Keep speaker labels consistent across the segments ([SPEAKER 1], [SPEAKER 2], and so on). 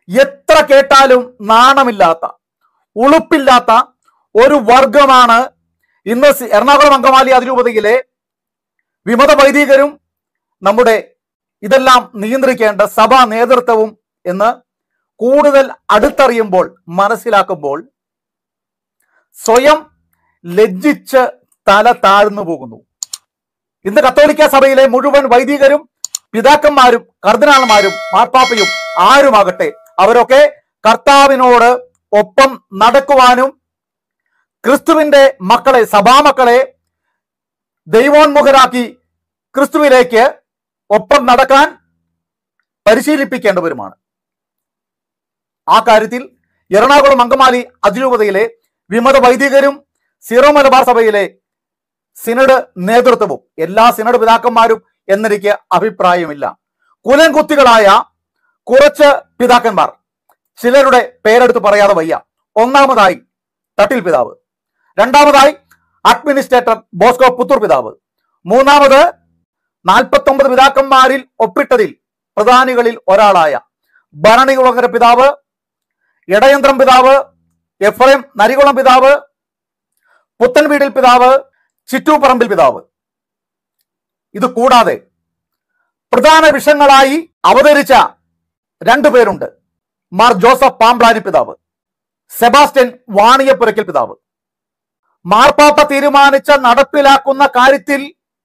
[SPEAKER 1] എത്ര കേട്ടാലും നാണമില്ലാത്ത ഉളുപ്പില്ലാത്ത ഒരു വർഗമാണ് ഇന്ന് സി- എറണാകുളം അങ്കമാലി അതിരൂപതയിലെ വിമത വൈദികരും നമ്മുടെ ഇതെല്ലാം നിയന്ത്രിക്കേണ്ട സഭാ നേതൃത്വവും എന്ന് കൂടുതൽ അടുത്തറിയുമ്പോൾ മനസ്സിലാക്കുമ്പോൾ സ്വയം ലജ്ജിച്ച് തല താഴ്ന്നു പോകുന്നു ഇന്ന് കത്തോലിക്ക സഭയിലെ മുഴുവൻ വൈദികരും പിതാക്കന്മാരും കർദിനാൾമാരും മാർപ്പാപ്പയും ആരുമാകട്ടെ അവരൊക്കെ കർത്താവിനോട് ഒപ്പം നടക്കുവാനും ക്രിസ്തുവിന്റെ മക്കളെ സഭാമക്കളെ ദൈവോന്മുഖരാക്കി ക്രിസ്തുവിലേക്ക് ഒപ്പം നടക്കാൻ പരിശീലിപ്പിക്കേണ്ടവരുമാണ് ആ കാര്യത്തിൽ എറണാകുളം അങ്കമാലി അതിരൂപതയിലെ വിമത വൈദികരും സീറോ മലബാർ സഭയിലെ സിനഡ് നേതൃത്വവും എല്ലാ സിനഡ് പിതാക്കന്മാരും എന്നെനിക്ക് അഭിപ്രായമില്ല കുലംകുത്തികളായ കുറച്ച് പിതാക്കന്മാർ ചിലരുടെ പേരെടുത്ത് പറയാതെ വയ്യ ഒന്നാമതായി തട്ടിൽ പിതാവ് രണ്ടാമതായി അഡ്മിനിസ്ട്രേറ്റർ ബോസ്കോ പുത്തൂർ പിതാവ് മൂന്നാമത് നാൽപ്പത്തൊമ്പത് പിതാക്കന്മാരിൽ ഒപ്പിട്ടതിൽ പ്രധാനികളിൽ ഒരാളായ ഭരണികുളങ്ങര പിതാവ് ഇടയന്ത്രം പിതാവ് എഫ്രൈം നരികുളം പിതാവ് പുത്തൻവീടിൽ പിതാവ് ചിറ്റൂപ്പറമ്പിൽ പിതാവ് ഇത് കൂടാതെ പ്രധാന വിഷയങ്ങളായി അവതരിച്ച രണ്ടു പേരുണ്ട് മാർ ജോസഫ് പാമ്പ്ലാനി പിതാവ് സെബാസ്റ്റ്യൻ വാണിയപ്പുരയ്ക്കൽ പിതാവ് മാർപ്പാപ്പ തീരുമാനിച്ച നടപ്പിലാക്കുന്ന കാര്യത്തിൽ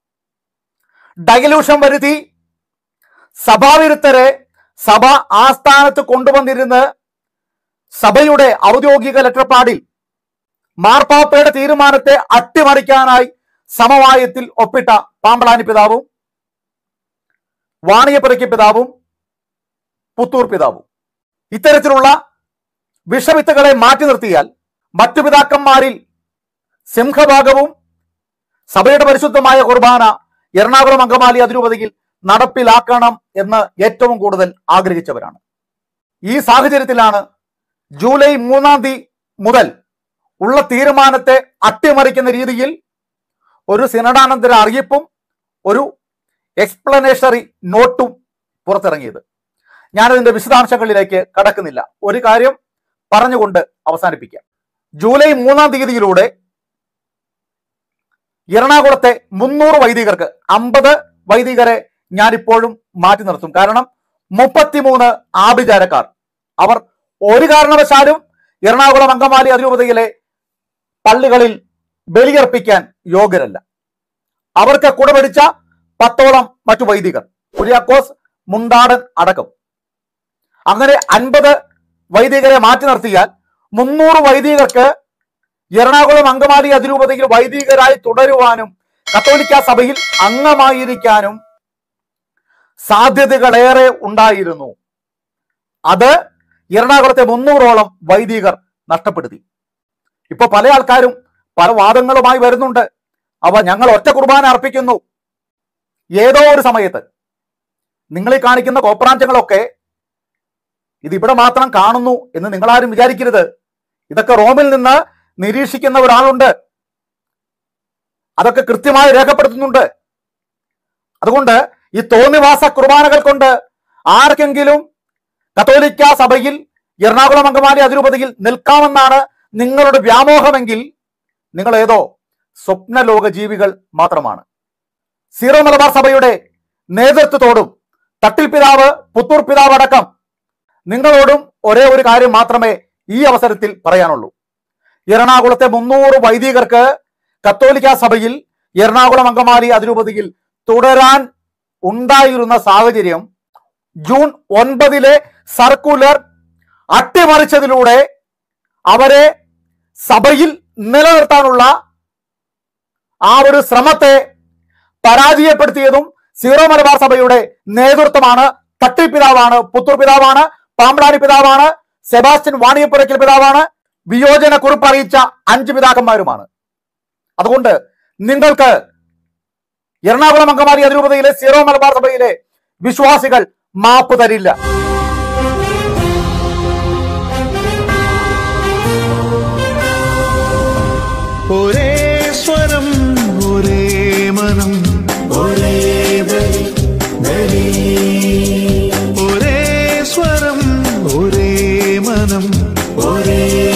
[SPEAKER 1] ഡയലൂഷൻ വരുത്തി സഭാവിരുദ്ധരെ സഭ ആസ്ഥാനത്ത് കൊണ്ടുവന്നിരുന്ന് സഭയുടെ ഔദ്യോഗിക ലെറ്റർപാടിൽ മാർപ്പാപ്പയുടെ തീരുമാനത്തെ അട്ടിമറിക്കാനായി സമവായത്തിൽ ഒപ്പിട്ട പാമ്പളാനി പിതാവും വാണിയപ്പുരയ്ക്ക് പിതാവും പുത്തൂർ പിതാവും ഇത്തരത്തിലുള്ള വിഷവിത്തുകളെ മാറ്റി നിർത്തിയാൽ മറ്റു പിതാക്കന്മാരിൽ സിംഹഭാഗവും സഭയുടെ പരിശുദ്ധമായ കുർബാന എറണാകുളം അങ്കമാലി അതിരൂപതയിൽ നടപ്പിലാക്കണം എന്ന് ഏറ്റവും കൂടുതൽ ആഗ്രഹിച്ചവരാണ് ഈ സാഹചര്യത്തിലാണ് ജൂലൈ മൂന്നാം തീയതി മുതൽ ഉള്ള തീരുമാനത്തെ അട്ടിമറിക്കുന്ന രീതിയിൽ ഒരു സിനഡാനന്തര അറിയിപ്പും ഒരു എക്സ്പ്ലനേഷറി നോട്ടും പുറത്തിറങ്ങിയത് ഞാനതിന്റെ വിശദാംശങ്ങളിലേക്ക് കടക്കുന്നില്ല ഒരു കാര്യം പറഞ്ഞുകൊണ്ട് അവസാനിപ്പിക്കാം ജൂലൈ മൂന്നാം തീയതിയിലൂടെ എറണാകുളത്തെ മുന്നൂറ് വൈദികർക്ക് അമ്പത് വൈദികരെ ഞാനിപ്പോഴും മാറ്റി നിർത്തും കാരണം മുപ്പത്തിമൂന്ന് ആഭിചാരക്കാർ അവർ ഒരു കാരണവശാലും എറണാകുളം അങ്കമാലി അതിരൂപതയിലെ പള്ളികളിൽ ബലിയർപ്പിക്കാൻ യോഗ്യരല്ല അവർക്ക് കുടപിടിച്ച പത്തോളം മറ്റു വൈദികർ കുര്യാക്കോസ് മുണ്ടാടൻ അടക്കം അങ്ങനെ അൻപത് വൈദികരെ മാറ്റി നിർത്തിയാൽ മുന്നൂറ് വൈദികർക്ക് എറണാകുളം അങ്കമാലി അതിരൂപതയിൽ വൈദികരായി തുടരുവാനും കത്തോലിക്ക സഭയിൽ അംഗമായിരിക്കാനും സാധ്യതകളേറെ ഉണ്ടായിരുന്നു അത് എറണാകുളത്തെ മുന്നൂറോളം വൈദികർ നഷ്ടപ്പെടുത്തി ഇപ്പൊ പല ആൾക്കാരും പല വാദങ്ങളുമായി വരുന്നുണ്ട് അവ ഞങ്ങൾ ഒറ്റ കുർബാന അർപ്പിക്കുന്നു ഏതോ ഒരു സമയത്ത് നിങ്ങൾ ഈ കാണിക്കുന്ന കോപ്രാഞ്ചങ്ങളൊക്കെ ഇത് ഇവിടെ മാത്രം കാണുന്നു എന്ന് നിങ്ങളാരും വിചാരിക്കരുത് ഇതൊക്കെ റോമിൽ നിന്ന് നിരീക്ഷിക്കുന്ന ഒരാളുണ്ട് അതൊക്കെ കൃത്യമായി രേഖപ്പെടുത്തുന്നുണ്ട് അതുകൊണ്ട് ഈ തോന്നിവാസ കുർബാനകൾ കൊണ്ട് ആർക്കെങ്കിലും കത്തോലിക്ക സഭയിൽ എറണാകുളം അങ്കമാലി അതിരൂപതയിൽ നിൽക്കാമെന്നാണ് നിങ്ങളുടെ വ്യാമോഹമെങ്കിൽ നിങ്ങൾ ഏതോ സ്വപ്നലോക ജീവികൾ മാത്രമാണ് സീറോ മലബാർ സഭയുടെ നേതൃത്വത്തോടും തട്ടിൽ പിതാവ് പുത്തൂർ പിതാവ് അടക്കം നിങ്ങളോടും ഒരേ ഒരു കാര്യം മാത്രമേ ഈ അവസരത്തിൽ പറയാനുള്ളൂ എറണാകുളത്തെ മുന്നൂറ് വൈദികർക്ക് കത്തോലിക്ക സഭയിൽ എറണാകുളം അങ്കമാലി അതിരൂപതയിൽ തുടരാൻ ഉണ്ടായിരുന്ന സാഹചര്യം ജൂൺ ഒൻപതിലെ സർക്കുലർ അട്ടിമറിച്ചതിലൂടെ അവരെ സഭയിൽ നിലനിർത്താനുള്ള ആ ഒരു ശ്രമത്തെ പരാജയപ്പെടുത്തിയതും സീറോ മലബാർ സഭയുടെ നേതൃത്വമാണ് തട്ടിൽ പിതാവാണ് പുത്തൂർ പിതാവാണ് പാമ്പളാനി പിതാവാണ് സെബാസ്റ്റ്യൻ വാണിയപ്പുരയ്ക്കൽ പിതാവാണ് വിയോജന കുറിപ്പ് അറിയിച്ച അഞ്ച് പിതാക്കന്മാരുമാണ് അതുകൊണ്ട് നിങ്ങൾക്ക് എറണാകുളം അങ്കമാലി അതിരൂപതയിലെ സീറോ മലബാർ സഭയിലെ വിശ്വാസികൾ മാപ്പ് തരില്ല
[SPEAKER 2] ഒരേ സ്വരം ഒരേ മനം ഒരേ ബലി ബലി ഒരേ സ്വരം ഒരേ മനം ഒരേ